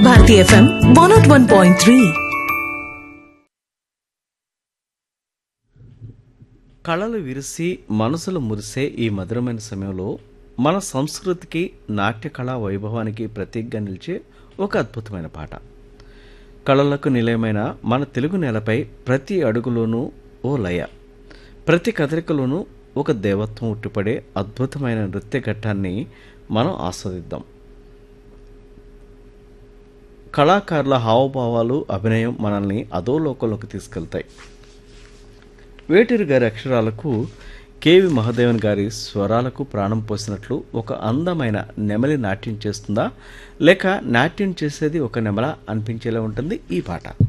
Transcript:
Bharati FM one nought one point three కళలు విరిసి మనసులు మురిసే ఈ మధురమైన సమయంలో మన సంస్కృతికి నాట్య కళా వైభవానికి ప్రతీకగా నిలిచే ఒక అద్భుతమైన పాట కళలకు నిలయమైన మన తెలుగు నేలపై ప్రతి అడుగులోనూ ఓ లయ ప్రతి కదలికలోనూ ఒక దేవత్వం ఉట్టిపడే అద్భుతమైన నృత్య ఘట్టాన్ని మనం ఆస్వాదిద్దాం కళాకారుల హావభావాలు అభినయం మనల్ని అధోలోకంలోకి తీసుకెళ్తాయి వేటూరి గారి అక్షరాలకు కేవి మహాదేవన్ గారి స్వరాలకు ప్రాణం పోసినట్లు ఒక అందమైన నెమలి నాట్యం చేస్తుందా లేక నాట్యం చేసేది ఒక నెమల అనిపించేలా ఉంటుంది ఈ పాట